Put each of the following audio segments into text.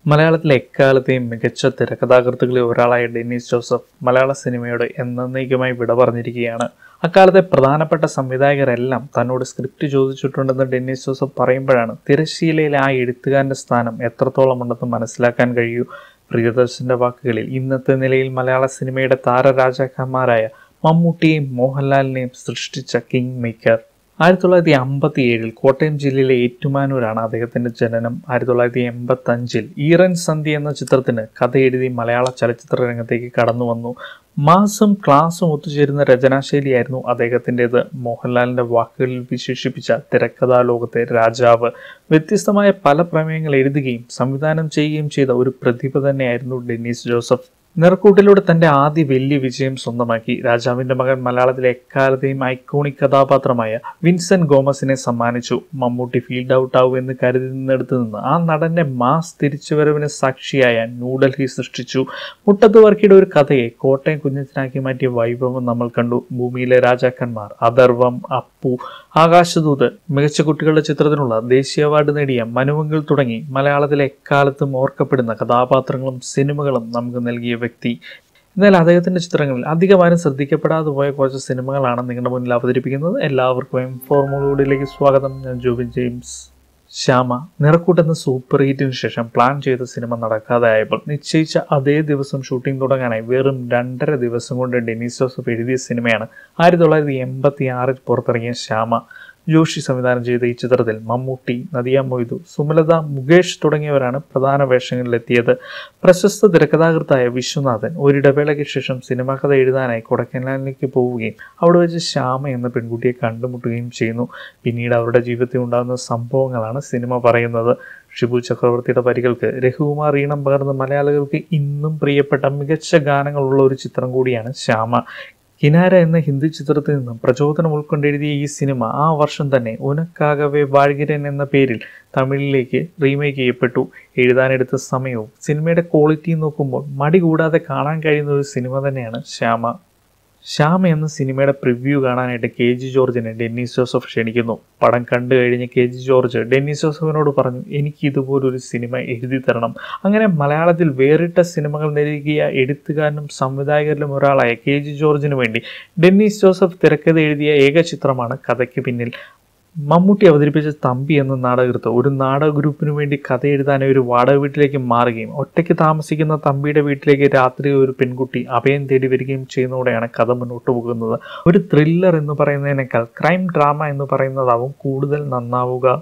മലയാളത്തിലെ എക്കാലത്തെയും മികച്ച തിരക്കഥാകൃത്തുകളിൽ ഒരാളായ ഡെന്നീസ് ജോസഫ് മലയാള സിനിമയോട് എന്നേക്കുമായി വിട പറഞ്ഞിരിക്കുകയാണ് അക്കാലത്തെ പ്രധാനപ്പെട്ട സംവിധായകരെല്ലാം തന്നോട് സ്ക്രിപ്റ്റ് ചോദിച്ചിട്ടുണ്ടെന്ന് ഡെന്നീസ് ജോസഫ് പറയുമ്പോഴാണ് തിരശ്ശീലയിലെ ആ എഴുത്തുകാരൻ്റെ സ്ഥാനം എത്രത്തോളം ഉണ്ടെന്ന് മനസ്സിലാക്കാൻ കഴിയൂ പ്രിയദർശന്റെ വാക്കുകളിൽ ഇന്നത്തെ നിലയിൽ മലയാള സിനിമയുടെ താരരാജാക്കന്മാരായ മമ്മൂട്ടിയെയും മോഹൻലാലിനെയും സൃഷ്ടിച്ച കിങ് മേക്കർ ആയിരത്തി തൊള്ളായിരത്തി അമ്പത്തി ഏഴിൽ കോട്ടയം ജില്ലയിലെ ഏറ്റുമാനൂരാണ് അദ്ദേഹത്തിന്റെ ജനനം ആയിരത്തി തൊള്ളായിരത്തി എൺപത്തി അഞ്ചിൽ ഈറൻ സന്ധ്യ എന്ന ചിത്രത്തിന് കഥ എഴുതി മലയാള ചലച്ചിത്ര രംഗത്തേക്ക് കടന്നു വന്നു മാസും ക്ലാസും ഒത്തുചേരുന്ന രചനാശൈലിയായിരുന്നു അദ്ദേഹത്തിൻ്റെത് മോഹൻലാലിന്റെ വാക്കുകളിൽ വിശേഷിപ്പിച്ച തിരക്കഥാ ലോകത്തെ രാജാവ് വ്യത്യസ്തമായ പല പ്രമേയങ്ങൾ എഴുതുകയും സംവിധാനം ചെയ്യുകയും ചെയ്ത ഒരു പ്രതിഭ തന്നെയായിരുന്നു ഡെന്നീസ് ജോസഫ് നിറക്കൂട്ടിലൂടെ തന്റെ ആദ്യ വലിയ വിജയം സ്വന്തമാക്കി രാജാവിന്റെ മകൻ മലയാളത്തിലെ എക്കാലത്തെയും ഐക്കോണിക് കഥാപാത്രമായ വിൻസെന്റ് ഗോമസിനെ സമ്മാനിച്ചു മമ്മൂട്ടി ഫീൽഡ് ഔട്ട് ആവും എന്ന് കരുതുന്നിടത്ത് നിന്ന് ആ നടന്റെ മാസ് തിരിച്ചുവരവിന് സാക്ഷിയായ ന്യൂഡൽഹി സൃഷ്ടിച്ചു മുട്ടത്ത് വർക്കിയുടെ ഒരു കഥയെ കോട്ടയം കുഞ്ഞച്ചനാക്കി മാറ്റിയ വൈഭവം നമ്മൾ കണ്ടു ഭൂമിയിലെ രാജാക്കന്മാർ അഥർവം അപ്പു ആകാശദൂത് മികച്ച കുട്ടികളുടെ ചിത്രത്തിനുള്ള ദേശീയ അവാർഡ് നേടിയ മനുവങ്ങൾ തുടങ്ങി മലയാളത്തിലെ എക്കാലത്തും ഓർക്കപ്പെടുന്ന കഥാപാത്രങ്ങളും സിനിമകളും നമുക്ക് നൽകിയ വ്യക്തി എന്നാൽ അദ്ദേഹത്തിന്റെ ചിത്രങ്ങളിൽ അധികമാരും ശ്രദ്ധിക്കപ്പെടാതെ പോയ കുറച്ച് സിനിമകളാണ് നിങ്ങളുടെ മുന്നിൽ അവതരിപ്പിക്കുന്നത് എല്ലാവർക്കും എം ഫോർമുലൂഡിലേക്ക് സ്വാഗതം ഞാൻ ജോബിൻ ജെയിംസ് ശ്യാമ നിറക്കൂട്ടെന്ന സൂപ്പർ ഹിറ്റിന് ശേഷം പ്ലാൻ ചെയ്ത സിനിമ നടക്കാതെ ആയപ്പോൾ നിശ്ചയിച്ച അതേ ദിവസം ഷൂട്ടിംഗ് തുടങ്ങാനായി വെറും രണ്ടര ദിവസം കൊണ്ട് ഡെനീസ് ജോസഫ് എഴുതിയ സിനിമയാണ് ആയിരത്തി തൊള്ളായിരത്തി എൺപത്തി ആറിൽ പുറത്തിറങ്ങിയ ശ്യാമ ജോഷി സംവിധാനം ചെയ്ത ഈ ചിത്രത്തിൽ മമ്മൂട്ടി നദിയ മൊയ്തു സുമലത മുകേഷ് തുടങ്ങിയവരാണ് പ്രധാന വേഷങ്ങളിലെത്തിയത് പ്രശസ്ത തിരക്കഥാകൃത്തായ വിശ്വനാഥൻ ഒരിടവേളയ്ക്ക് ശേഷം സിനിമാ കഥ എഴുതാനായി കൊടക്കനാലിലേക്ക് പോവുകയും അവിടെ വെച്ച് ശ്യാമ എന്ന പെൺകുട്ടിയെ കണ്ടുമുട്ടുകയും ചെയ്യുന്നു പിന്നീട് അവരുടെ ജീവിതത്തിൽ ഉണ്ടാകുന്ന സംഭവങ്ങളാണ് സിനിമ പറയുന്നത് ഷിബു ചക്രവർത്തിയുടെ വരികൾക്ക് രഘുകുമാർ ഈണം പകർന്ന മലയാളികൾക്ക് ഇന്നും പ്രിയപ്പെട്ട മികച്ച ഗാനങ്ങളുള്ള ഒരു ചിത്രം കൂടിയാണ് ശ്യാമ കിനാര എന്ന ഹിന്ദി ചിത്രത്തിൽ നിന്നും പ്രചോദനം ഉൾക്കൊണ്ടെഴുതിയ ഈ സിനിമ ആ വർഷം തന്നെ ഉനക്കാകവെ വാഴ്കിരൻ എന്ന പേരിൽ തമിഴിലേക്ക് റീമേക്ക് ചെയ്യപ്പെട്ടു എഴുതാനെടുത്ത സമയവും സിനിമയുടെ ക്വാളിറ്റിയും നോക്കുമ്പോൾ മടി കൂടാതെ കാണാൻ കഴിയുന്ന ഒരു സിനിമ തന്നെയാണ് ശ്യാമ ശ്യാമ എന്ന സിനിമയുടെ പ്രിവ്യൂ കാണാനായിട്ട് കെ ജി ജോർജിനെ ഡെന്നീസ് ജോസഫ് ക്ഷണിക്കുന്നു പടം കണ്ടു കഴിഞ്ഞ് കെ ജി ജോർജ് ഡെന്നീസ് ജോസഫിനോട് പറഞ്ഞു എനിക്ക് ഇതുപോലൊരു സിനിമ എഴുതി തരണം അങ്ങനെ മലയാളത്തിൽ വേറിട്ട സിനിമകൾ നൽകിയ എഴുത്തുകാരനും സംവിധായകരിലും ഒരാളായ കെ ജി ജോർജിന് വേണ്ടി ഡെന്നീസ് ജോസഫ് തിരക്കഥ എഴുതിയ ഏക ചിത്രമാണ് കഥയ്ക്ക് പിന്നിൽ മമ്മൂട്ടി അവതരിപ്പിച്ച തമ്പി എന്ന നാടകൃത്ത് ഒരു നാടക ഗ്രൂപ്പിന് വേണ്ടി കഥ എഴുതാനായി ഒരു വാടക വീട്ടിലേക്ക് മാറുകയും ഒറ്റയ്ക്ക് താമസിക്കുന്ന തമ്പിയുടെ വീട്ടിലേക്ക് രാത്രി ഒരു പെൺകുട്ടി അഭയം തേടി വരികയും ചെയ്യുന്നതോടെയാണ് കഥ മുന്നോട്ട് പോകുന്നത് ഒരു ത്രില്ലർ എന്ന് പറയുന്നതിനേക്കാൾ ക്രൈം ഡ്രാമ എന്ന് പറയുന്നതാവും കൂടുതൽ നന്നാവുക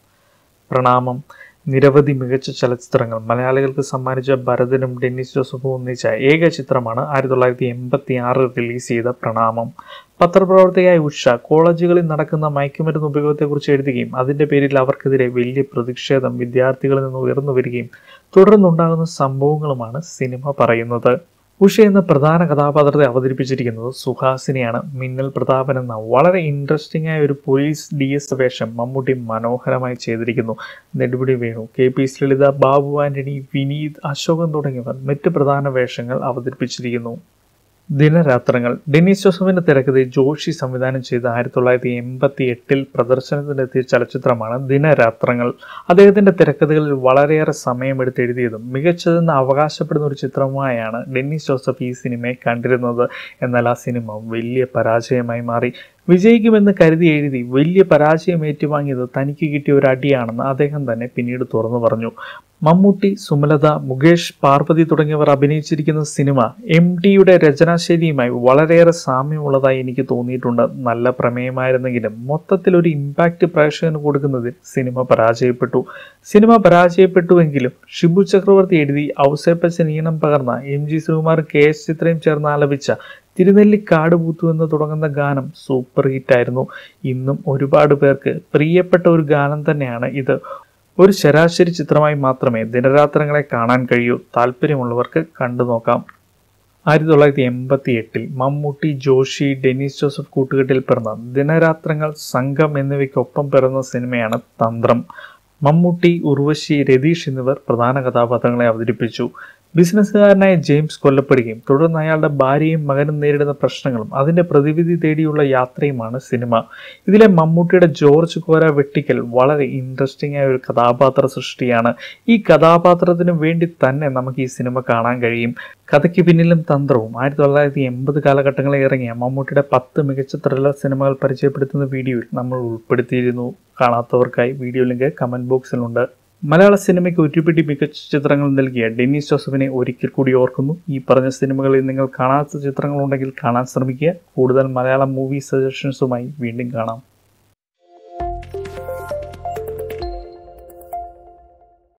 പ്രണാമം നിരവധി മികച്ച ചലച്ചിത്രങ്ങൾ മലയാളികൾക്ക് സമ്മാനിച്ച ഭരതനും ഡെന്നിസ് ജോസഫും ഒന്നിച്ച ഏക ചിത്രമാണ് ആയിരത്തി തൊള്ളായിരത്തി എൺപത്തി ആറിൽ റിലീസ് ചെയ്ത പ്രണാമം പത്രപ്രവർത്തകയായ ഉഷ കോളേജുകളിൽ നടക്കുന്ന മയക്കുമരുന്ന് ഉപയോഗത്തെക്കുറിച്ച് എഴുതുകയും അതിന്റെ പേരിൽ അവർക്കെതിരെ വലിയ പ്രതിഷേധം വിദ്യാർത്ഥികളിൽ നിന്ന് ഉയർന്നു വരികയും തുടർന്നുണ്ടാകുന്ന സംഭവങ്ങളുമാണ് സിനിമ പറയുന്നത് ഉഷ എന്ന പ്രധാന കഥാപാത്രത്തെ അവതരിപ്പിച്ചിരിക്കുന്നത് സുഹാസിനിയാണ് മിന്നൽ പ്രതാപൻ എന്ന വളരെ ഇൻട്രസ്റ്റിംഗ് ആയ ഒരു പോലീസ് ഡി എസ് വേഷം മമ്മൂട്ടി മനോഹരമായി ചെയ്തിരിക്കുന്നു Nedumudi Venu K P Lalitha Babu Antony Vineeth Ashokan തുടങ്ങിയവർ മറ്റ് പ്രധാന വേഷങ്ങൾ അവതരിപ്പിച്ചിരിക്കുന്നു ദിനരാത്രങ്ങൾ ഡെന്നീസ് ജോസഫിന്റെ തിരക്കഥ ജോഷി സംവിധാനം ചെയ്ത ആയിരത്തി തൊള്ളായിരത്തി എൺപത്തി എട്ടിൽ പ്രദർശനത്തിനെത്തിയ ചലച്ചിത്രമാണ് ദിനരാത്രങ്ങൾ അദ്ദേഹത്തിന്റെ തിരക്കഥകളിൽ വളരെയേറെ സമയമെടുത്ത് എഴുതിയതും മികച്ചതെന്ന് അവകാശപ്പെടുന്ന ഒരു ചിത്രമായാണ് ഡെന്നീസ് ജോസഫ് ഈ സിനിമയെ കണ്ടിരുന്നത് എന്നാൽ ആ സിനിമ വലിയ പരാജയമായി മാറി വിജയിക്കുമെന്ന് കരുതി എഴുതി വലിയ പരാജയം ഏറ്റുവാങ്ങിയത് തനിക്ക് കിട്ടിയ ഒരു അടിയാണെന്ന് അദ്ദേഹം തന്നെ പിന്നീട് തുറന്നു പറഞ്ഞു മമ്മൂട്ടി സുമലത മുകേഷ് പാർവതി തുടങ്ങിയവർ അഭിനയിച്ചിരിക്കുന്ന സിനിമ എം ടിയുടെ രചനാശൈലിയുമായി വളരെയേറെ സാമ്യമുള്ളതായി എനിക്ക് തോന്നിയിട്ടുണ്ട് നല്ല പ്രമേയമായിരുന്നെങ്കിലും മൊത്തത്തിൽ ഒരു ഇമ്പാക്റ്റ് പ്രേക്ഷകന് കൊടുക്കുന്നതിൽ സിനിമ പരാജയപ്പെട്ടു സിനിമ പരാജയപ്പെട്ടുവെങ്കിലും ഷിബു ചക്രവർത്തി എഴുതി ഔസേപ്പച്ചൻ ഈണം പകർന്ന എം ജി ശ്രീകുമാറും കെ എസ് ചിത്രയും ചേർന്ന് ആലപിച്ച തിരുനെല്ലി കാട് പൂത്തു എന്ന് തുടങ്ങുന്ന ഗാനം സൂപ്പർ ഹിറ്റായിരുന്നു ഇന്നും ഒരുപാട് പേർക്ക് പ്രിയപ്പെട്ട ഒരു ഗാനം തന്നെയാണ് ഇത് ഒരു ശരാശരി ചിത്രമായി മാത്രമേ ദിനരാത്രങ്ങളെ കാണാൻ കഴിയൂ താല്പര്യമുള്ളവർക്ക് കണ്ടു നോക്കാം ആയിരത്തി തൊള്ളായിരത്തി എൺപത്തി എട്ടിൽ മമ്മൂട്ടി ജോഷി ഡെനീസ് ജോസഫ് കൂട്ടുകെട്ടിൽ പിറന്ന ദിനരാത്രങ്ങൾ സംഘം എന്നിവയ്ക്കൊപ്പം പിറന്ന സിനിമയാണ് തന്ത്രം മമ്മൂട്ടി ഉർവശി രതീഷ് എന്നിവർ പ്രധാന കഥാപാത്രങ്ങളെ അവതരിപ്പിച്ചു ബിസിനസ്സുകാരനായ ജെയിംസ് കൊല്ലപ്പെടുകയും തുടർന്ന് അയാളുടെ ഭാര്യയും മകനും നേരിടുന്ന പ്രശ്നങ്ങളും അതിന്റെ പ്രതിവിധി തേടിയുള്ള യാത്രയുമാണ് സിനിമ ഇതിലെ മമ്മൂട്ടിയുടെ ജോർജ് കോര വെട്ടിക്കൽ വളരെ ഇൻട്രസ്റ്റിംഗ് ആയ ഒരു കഥാപാത്ര സൃഷ്ടിയാണ് ഈ കഥാപാത്രത്തിന് വേണ്ടി തന്നെ നമുക്ക് ഈ സിനിമ കാണാൻ കഴിയും കഥയ്ക്ക് പിന്നിലും തന്ത്രവും ആയിരത്തി തൊള്ളായിരത്തി എൺപത് കാലഘട്ടങ്ങളിൽ ഇറങ്ങിയ മമ്മൂട്ടിയുടെ പത്ത് മികച്ച ത്രില്ലർ സിനിമകൾ പരിചയപ്പെടുത്തുന്ന വീഡിയോയിൽ നമ്മൾ ഉൾപ്പെടുത്തിയിരുന്നു കാണാത്തവർക്കായി വീഡിയോ ലിങ്ക് കമന്റ് ബോക്സിലുണ്ട് മലയാള സിനിമയ്ക്ക് ഒരുപിടി മികച്ച ചിത്രങ്ങൾ നൽകിയ ഡെന്നീസ് ജോസഫിനെ ഒരിക്കൽ കൂടി ഓർക്കുന്നു ഈ പറഞ്ഞ സിനിമകളിൽ നിങ്ങൾ കാണാത്ത ചിത്രങ്ങളുണ്ടെങ്കിൽ കാണാൻ ശ്രമിക്കുക കൂടുതൽ മലയാളം മൂവി സജഷൻസുമായി വീണ്ടും കാണാം